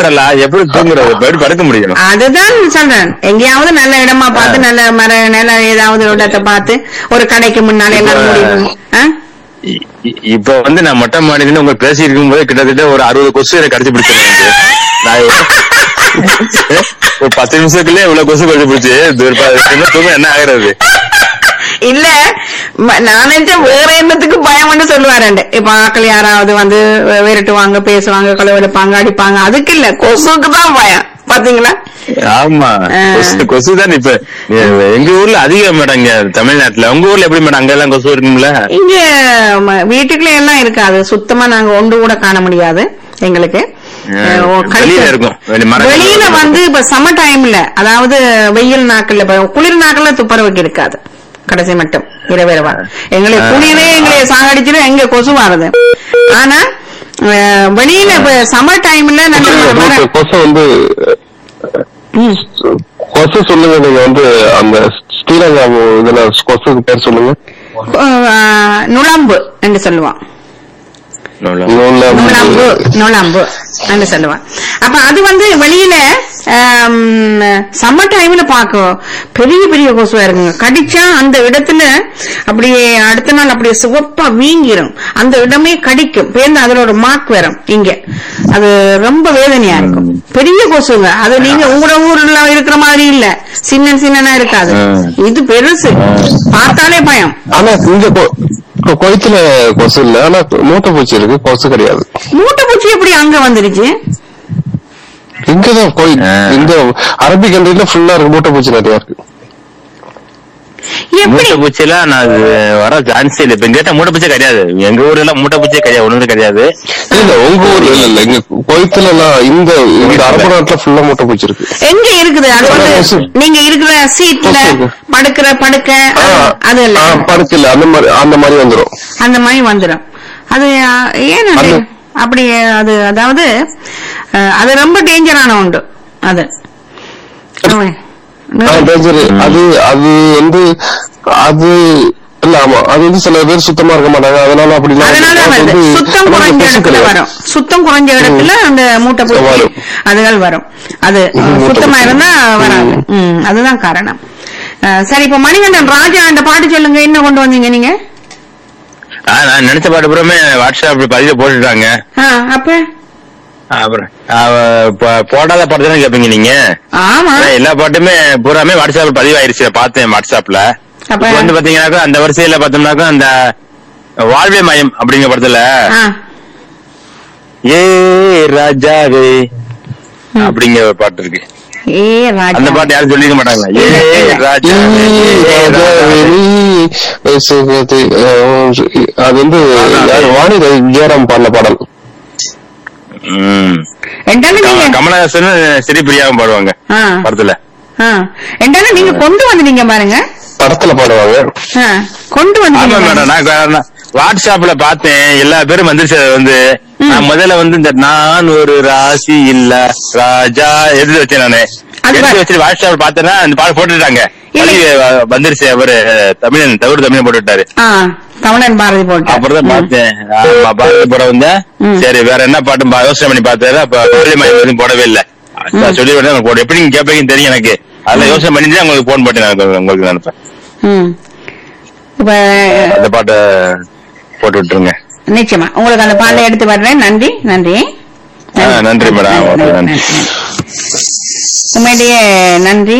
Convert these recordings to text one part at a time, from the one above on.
கடலா எப்படி தூங்குறது எப்படி படுக்க முடியும் அதுதான் சொல்றேன் எங்கேயாவது நல்ல இடமா பார்த்து நல்ல மர நல்ல ஏதாவது இடத்தை பார்த்து ஒரு கடைக்கு முன்னால எல்லாரும் முடியும் ஆ? இ- இ- இப்ப வந்து நான் மொட்டை மாடின்னு உங்க பேசி இருக்கும் போது கிட்டத்தட்ட ஒரு அறுபது கொசு எனக்கு கடிச்சு பிடிச்சிருக்கேன் நான் ஒரு- ஒரு பத்து நிமிஷத்துக்குள்ளே இவ்வளவு கொசு கடிச்சு பிடிச்சு தூங்க என்ன ஆகுறது இல்ல ம- நான் நினைச்சேன் வேற என்னத்துக்கு பயம்னு சொல்லுவாருண்டு இப்ப ஆக்கள் யாராவது வந்து விரட்டுவாங்க பேசுவாங்க கழுவெடுப்பாங்க அடிப்பாங்க அதுக்கு இல்ல கொசுக்கு தான் பயம் பாத்தீங்களா ஆமா ஆ. கொசு கொசு தான் இப்ப எ- எங்க ஊர்ல அதிகம் மேடம் இங்க தமிழ்நாட்டுல உங்க ஊர்ல எப்படி மேடம் அங்க எல்லாம் கொசு இருக்கும்ல இங்க ம- வீட்டுக்குள்ள எல்லாம் இருக்காது சுத்தமா நாங்க ஒன்று கூட காண முடியாது எங்களுக்கு ஆ, அஹ், ஓ, வெளியில கழிச்ச- இருக்கும். வெளி மரங்கள் வெளியில இருக்கும். வந்து இப்ப சம்மர் டைம்ல அதாவது வெயில் நாட்கள்ல இப்ப குளிர் நாட்கள்ல துப்புரவுக்கு இருக்காது கடைசி மட்டும் இரவேரவா எங்களுக்கு ஆ. குளிரே எங்களை சாகடிச்சிடும் எங்க கொசு வருது ஆனா அஹ், வெளியில இப்ப சம்மர் டைம்ல நல்ல மர- கொசு வந்து ம். கொசு சொல்லுங்க நீங்க வந்து அந்த ஸ்ரீலங்கா இதுல கொசுக்கு பேர் சொல்லுங்க அஹ், நுளம்பு என்று சொல்லுவான் நூலம்பு. நுழம்பு நுழம்பு என்று சொல்லுவான் அப்ப அது வந்து வெளியில சம்மர் டைம்ல பாக்கும் பெரிய பெரிய கொசுவா இருக்குங்க கடிச்சா அந்த இடத்துல அப்படியே அடுத்த நாள் அப்படியே சிவப்பா வீங்கிரும் அந்த இடமே கடிக்கும் பேர்ந்து அதுல ஒரு மார்க் வரும் இங்க அது ரொம்ப வேதனையா இருக்கும் பெரிய கொசுங்க அது நீங்க உங்களோட ஊர்ல இருக்கிற மாதிரி இல்ல சின்ன சின்னனா இருக்காது ம். இது பெருசு பார்த்தாலே பயம் ஆனா இங்க கொ- கொ- கொய்த்துல கொசு இல்ல ஆனா மூட்டை பூச்சி இருக்கு கொசு கிடையாது மூட்டை பூச்சி எப்படி அங்க வந்துருச்சு இங்கதான் கொய் ஆ. இந்த அரபிக் கண்ட்ரில ஃபுல்லா இருக்கு மூட்டை பூச்சி நிறைய இருக்கு எப்படி மூட்டை பூச்சி எல்லாம் நான் அது வர சான்ஸ் இல்ல இப்ப கேட்டா மூட்டை பூச்சி கிடையாது எங்க ஊர்ல எல்லாம் மூட்டை பூச்சியே கிடையாது ஒண்ணுமே கிடையாது இல்ல உங்க ஊர்ல இல்ல இல்ல இங்க கொய்த்துல எல்லாம் இந்த இந்த அரபு நாட்டுல ஃபுல்லா மூட்டை பூச்சி இருக்கு எங்க இருக்குது அது வந்து கொசு. நீங்க இருக்கிற சீட்ல கொசு. படுக்கிற படுக்க ஆ, அது இல்ல ஆ, படுக்கல அந்த மாதிரி அந்த மாதிரி வந்துரும் அந்த மாதிரி வந்துடும் அது ஆ, ஏன் அது அது- அப்படி அது அதாவது அஹ், அது ரொம்ப டேஞ்சரான உண்டு அது ஆ, danger. அது அது வந்து அது இல்ல ஆமா அது வந்து சில பேர் சுத்தமா இருக்க மாட்டாங்க அதனால அப்படி அதனால வருது சுத்தம் குறைஞ்ச இடத்துல வரும் சுத்தம் குறைஞ்ச இடத்துல அந்த மூட்டை பூச்சி வரும். அதுகள் வரும் அது ம், மூட்டை சுத்தமா பூச்சி. இருந்தா வராது ம், அதுதான் காரணம் அஹ், சரி இப்ப மணிகண்டன் ராஜா அந்த பாட்டு சொல்லுங்க என்ன கொண்டு வந்தீங்க நீங்க ஆ, நான் நினைச்ச பாட்டு பூராமே வாட்ஸ்அப் பதிவு போட்டுட்டாங்க ஆ, அப்ப அப்புறம் ஆ, ப- போடாத பாட்டு தானே கேப்பீங்க நீங்க ஆமா ஆனா எல்லா பாட்டுமே பூராமே வாட்ஸ்அப்ல பதிவாயிருச்சு பார்த்தேன் வாட்ஸ்அப்ல அப்ப இப்ப வந்து பாத்தீங்கன்னாக்கா அந்த வரிசையில பார்த்தோம்னாக்கா அந்த வாழ்வே மயம் அப்படிங்கிற படத்துல ஆ, ஏ ராஜாவே அப்படிங்கிற ஒரு பாட்டு இருக்கு ஏ ராஜா அந்த பாட்டு யாரும் சொல்லிக்க மாட்டாங்களா ஏ ராஜாவே ஏ ராஜாவே. அது வந்து யார் வாணி ஜெயராம் பாடின பாடல் ம். ரெண்டாலும் க- நீங்க கமலஹாசன் ஸ்ரீபிரியாவும் பாடுவாங்க ஆ, படத்துல ஆ. ரெண்டாலும் நீங்க கொண்டு வந்துட்டீங்க பாருங்க படத்துல பாடுவாங்க ஆ, கொண்டு ஆமா வந்துட்டீங்க மேடம் பாருங்க. நான் நான் வாட்ஸ்அப்ல பார்த்தேன் எல்லா பேரும் வந்துருச்சு அது வந்து நான் முதல்ல வந்து இந்த நான் ஒரு ராசி இல்ல ராஜா எடுத்து வச்சேன் நானு அது எடுத்து வா- வச்சு வாட்ஸ்அப்ல பார்த்தேன்னா அந்த பாட்டு போட்டுட்டாங்க இல்ல. பதிவு, அஹ், வந்துருச்சு அவரு தமிழன் தவிர தமிழன் போட்டு விட்டாரு ஆ, தமிழன் பாரதி போட்டு அப்புறம் தான் பார்த்தேன் ஆமா, பாட்டு போட வந்தேன் ம். சரி வேற என்ன பாட்டு பா- யோசனை பண்ணி பார்த்தாரு அப்ப பார்லிமெண்ட் எதுவும் போடவே இல்ல அதான் சொல்லி விட்டேன் போட எப்படி நீங்க கேட்பீங்கன்னு தெரியும் எனக்கு அதுல யோசனை பண்ணிட்டு உங்களுக்கு போன் போட்டு நான் உங்களுக்கு அனுப்பேன் ம். இப்ப அந்த பாட்டை போட்டு விட்டுருங்க நிச்சயமா உங்களுக்கு அந்த பாலை எடுத்து வர்றேன் நன்றி நன்றி ஆ, நன்றி மேடம். ஓகே, நன்றி. உண்மையிலேயே நன்றி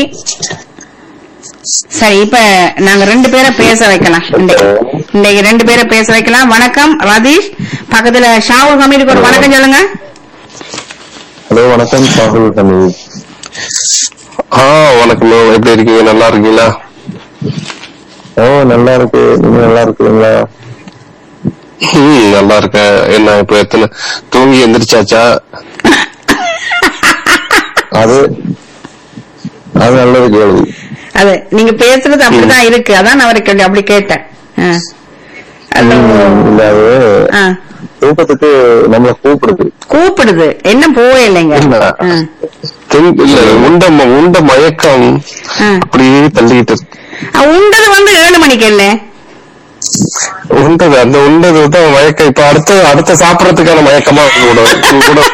சரி இப்ப நாங்க ரெண்டு பேரை பேச வைக்கலாம் இன்றைக்கு இன்றைக்கு ரெண்டு பேரை பேச வைக்கலாம் வணக்கம் ரதீஷ் பக்கத்துல ஷாவுல் ஹமீதுக்கு ஒரு வணக்கம் சொல்லுங்க ஹலோ வணக்கம் ராகுல் கண்ணி ஆ வணக்கம் மேம் எப்படி இருக்கீங்க நல்லா இருக்கீங்களா ஓ நல்லா இருக்கு நீங்க நல்லா இருக்கீங்களா ம் நல்லா இருக்கேன் என்ன இப்ப எத்தனை தூங்கி எந்திரிச்சாச்சா அது அது நல்லது கேள்வி அது நீங்க பேசுறது அப்படிதான் இருக்கு அதான் நான் அவருக்கு அப்படி கேட்டேன் ஆ. அது ம், இல்ல அது ஆ. தூக்கத்துக்கு நம்மள கூப்பிடுது கூப்பிடுது என்ன போயில்லைங்க இல்ல. ஆ. திங்- இல்ல உண்ட ம- உண்ட மயக்கம் ஆ. அப்படியே தள்ளிக்கிட்டு இருக்கு. அஹ் உண்டது வந்து ஏழு மணிக்கு இல்ல உண்டது அந்த உண்டது தான் மயக்கம் இப்ப அடுத்த அடுத்த சாப்பிடறதுக்கான மயக்கமா கூட கூட